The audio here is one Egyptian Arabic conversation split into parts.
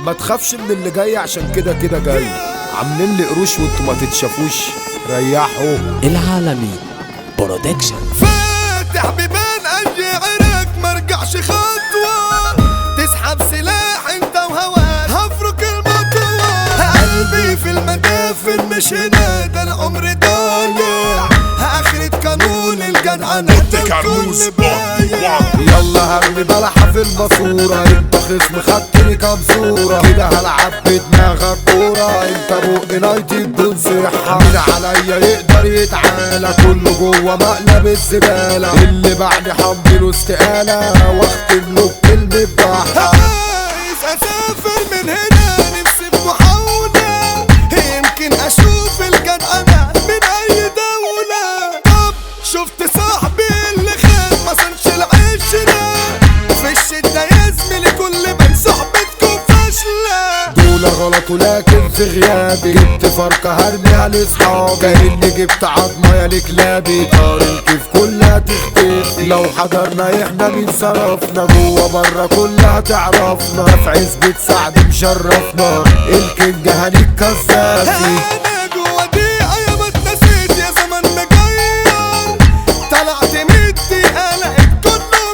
ما تخافش من اللي جاي عشان كده كده جاي عاملين لي قروش وانتوا ما تتشافوش ريحوا العالمي برودكشن فاتح بيبان اي عرق مرجعش خطوة تسحب سلاح انت وهواك هفرك المطوة قلبي في المدافن مش هنا ده العمر ضايع اخرة قانون الجدعنة ده الكل بايع يلا هرمي بلحة في الماسورة انت خصم خدتني كام صورة كده هلعب بدماغك كورة انت بق نايتي بدون صحة مين عليا يقدر يتعالى كله جوه مقلب الزبالة اللي بعد حمله استقالة واختم له بكلمة بحة عايز اسافر من هنا نفسي في محاولة يمكن اشوف الجدعنة من اي دولة طب شفت صاحبي اللي خان ما صنش العشرة في الشدة يا زميلي كل من صحبتكم فاشلة دول غلطوا لكن في غيابي جبت فرقة هرميها لاصحابي كأني جبت عظمة يا لكلابي طار الكيف كلها تختفي لو حضرنا احنا مين صرفنا جوه بره كلها تعرفنا في عزبة سعد مشرفنا الكينج هنيك كسافي انا جوا دقيقة يا ما اتنسيت يا زمن مغير طلعت مدي قلقت كله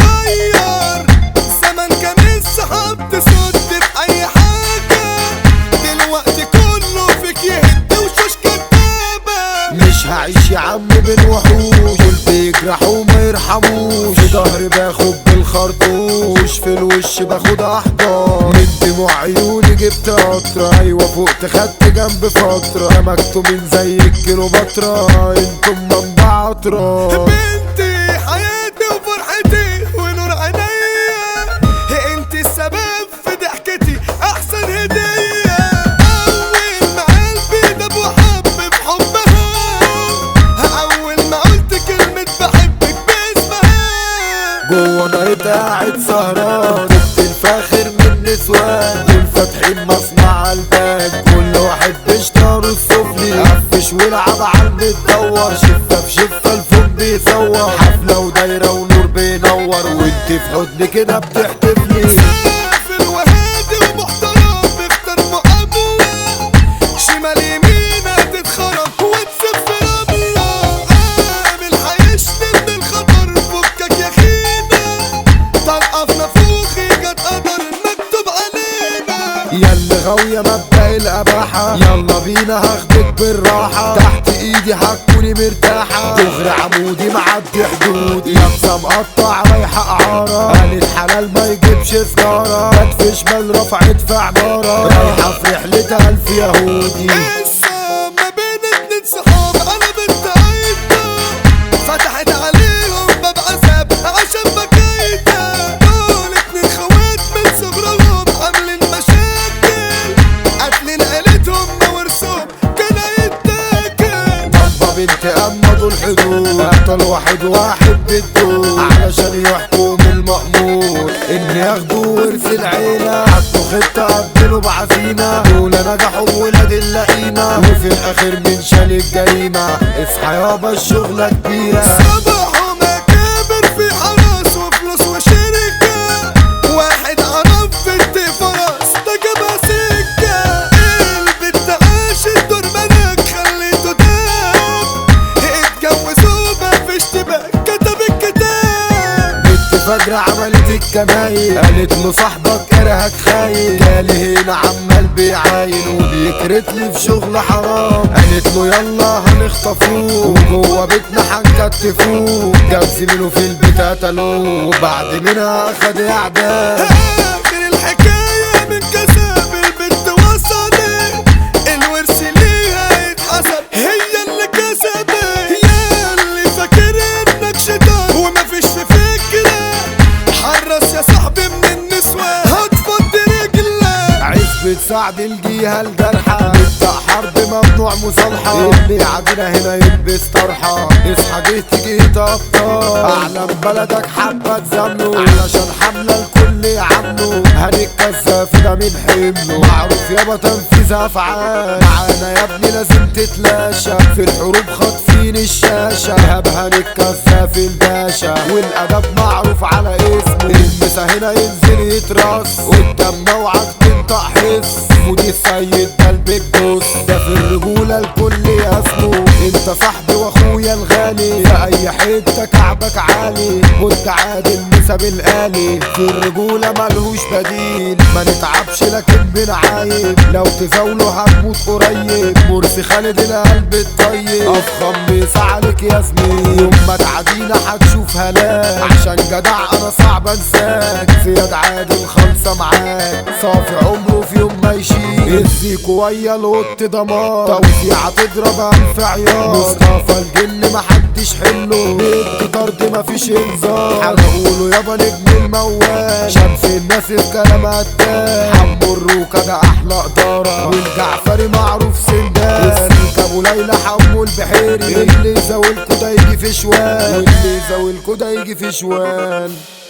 متغير زمن كان السحاب تصد في اي حاجة دلوقتي كله فيك يهد وشوش كدابة مش هعيش يا عم بين وحوش دول بيجرحوا وما يرحموش في ظهري باخد بالخرطوش في الوش باخد احجار من دموع عيوني جبت قطرة ايوه فوقت خدت جنب فترة سمكتوا من زي الكيلوباترا انتم منبع اطراف بنتي حياتي وفرحتي ونور عينيا انت السبب في ضحكتي احسن هدية اول ما قلبي دب وحب بحبها اول ما قلت كلمة بحبك باسمها جوه نايت قاعد سهران جبت الفاخر من نسوان دول فاتحين مصنع البان كل واحد بيشتروا السفلي قفش والعب على المدور شفة في شفة الفم بيصور حفلة ودايرة ونور بينور وانت في حضن كده بتحتفلي سافر وهادي ومحترم اختار مقابلة شمال يمين هتتخرب وتسف رملة قابل هيشتم من الخطر فكك يا خينا طلقة في نافوخي جت قدر مكتوب علينا يلا غاوية مبدأ الأباحة يلا بينا هاخدك بالراحة تحت ايدي هتكوني مرتاحة دغري عمودي معدي حدودي لابسة مقطع رايحة إعارة قالت حلال ما يجيبش سجارة كانت في شمال رفعت في عمارة رايحة في رحلتها ألف يهودي قصة ما بين اتنين صحاب انا بنت عيدة فتحت عليهم باب عذاب عشان بكيتها دول اتنين خوات من صغرهم عاملين مشاكل قاتلين عيلتهم ورثهم كان هيتاكل طبة بنت أما دول حدود قتل واحد واحد بالدول علشان يحكم المأمور إن ياخدوا ورث العيلة حطوا خطة قبلوا بعزيمة دول نجحوا بولاد اللئيمة وفي الآخر من شال الجريمة اصحى يابا الشغلة كبيرة صباحه مكابر في حرس وفلوس وشركة واحد عرف بنت فرس ده جابها سكة البنت عاشت دور ملك خليته داب اتجوزوا مفيش تبقى كتب الكتاب بنت فجرة عملت الكمايل قالت له صاحبك كرهك خاين جالي هنا عمال بيعاين وبيكرت لي في شغل حرام قالت له يلا هنخطفوه وجوه بيتنا هنكتفوه جاب زميله في البيت قتلوه وبعد منها اخد اعدام اخر الحكاية من كسب البنت وصلت الورث ليها يتحسب هي اللي كسبت يا اللي فاكر انك شيطان ومفيش في فكرة حرص يا صاحبي من النسوة هتفض رجلك عزبة سعد الجيهة الجرحى نبدأ حرب ممنوع مصالحة اللي عادنا هنا يلبس طرحة اصحى جيت جيت ابطال اعلم بلدك حبة تزامله علشان حملة الكل يعمله هنتكسف ده من حمله معروف يابا تنفيذ افعال معانا يا ابني لازم تتلاشى في الحروب خاطفين الشاشة ايهاب هنتكسف الباشا والادب معروف على اسمه المسا هنا ينزل يترص قدام موعد تنطق اي حته كعبك عالي كنت عادل نسب الآلي في الرجولة ملهوش بديل ما نتعبش لكن بنعايب لو تزاوله هتموت قريب مرسي خالد القلب الطيب افخم ميس عليك يا زميل يوم ما تعدينا هتشوف هلاك عشان جدع انا صعب انساك زياد عادل خالصة معاك صافي عمره في يوم ما يشيل الزيك ويا القط دمار توزيعة تضرب انف عيار مصطفى الجن محدش حله بيت طرد مفيش انذار هنقوله يابا نجم الموال شمس الناس في كلام قتال حمو الروكا ده احلى اداره والجعفري معروف سندان السيك ابو ليلى حمو البحيري اللي يزاولكوا ده يجي في شوال واللي يزاولكوا ده يجي في شوال